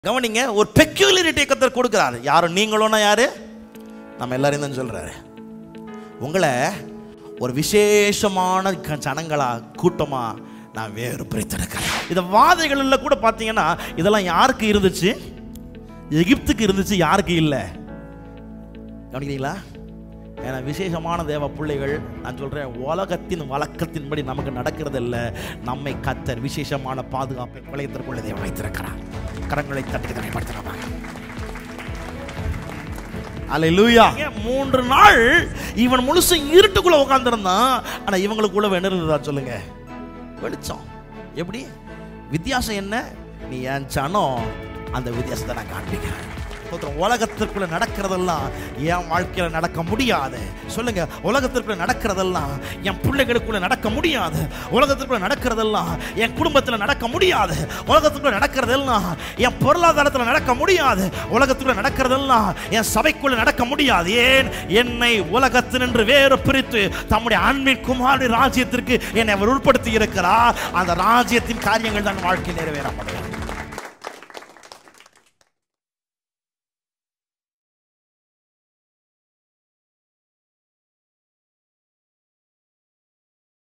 கவனிங்க ஒரு பெக்யூலரிட்டி கத்தர் கொடுக்குறாரு யாரும் நீங்களும்னா யாரு நம்ம எல்லாரையும் தான் சொல்றாரு உங்களை ஒரு விசேஷமான க- ஜனங்களா கூட்டமா நான் வேறு பிரித்தெடுக்கிறேன் இந்த வாதைகளில் கூட பார்த்தீங்கன்னா இதெல்லாம் யாருக்கு இருந்துச்சு எகிப்துக்கு இருந்துச்சு யாருக்கு இல்லை கவனிக்கிறீங்களா ஏன்னா விசேஷமான தேவ பிள்ளைகள் நான் சொல்றேன் உலகத்தின் வழக்கத்தின்படி நமக்கு நடக்கிறது இல்ல நம்மை கத்தர் விசேஷமான பாதுகாப்பை வளையத்திற்குள்ள தேவன் வைத்திருக்கிறார் கரங்களை தட்டி கரைப்படுத்துறவா அல்லேலூயா மூன்று நாள் இவன் முழுசும் இருட்டுக்குள்ள உட்கார்ந்திருந்தான் ஆனா இவங்களுக்குள்ள என்ன இருந்ததா சொல்லுங்க வெளிச்சம் எப்படி வித்தியாசம் என்ன நீ என் சனம் அந்த வித்தியாசத்தை நான் காண்பிக்கிறேன் ஸ்தோத்திரம். உலகத்திற்குள்ள நடக்கிறதெல்லாம் என் வாழ்க்கையில நடக்க முடியாது சொல்லுங்க உலகத்திற்குள்ள நடக்கிறதெல்லாம் என் பிள்ளைகளுக்குள்ள நடக்க முடியாது உலகத்திற்குள்ள நடக்கிறதெல்லாம் என் குடும்பத்துல நடக்க முடியாது உலகத்துக்குள்ள நடக்கிறதெல்லாம் என் பொருளாதாரத்துல நடக்க முடியாது உலகத்துக்குள்ள நடக்கிறதெல்லாம் என் சபைக்குள்ள நடக்க முடியாது ஏன் என்னை உலகத்தினின்று வேறு பிரித்து தம்முடைய அன்பின் குமாரி ராஜ்யத்திற்கு என்னை அவர் உட்படுத்தி இருக்கிறார் அந்த ராஜ்யத்தின் காரியங்கள் தான் வாழ்க்கை நிறைவேற முடியும்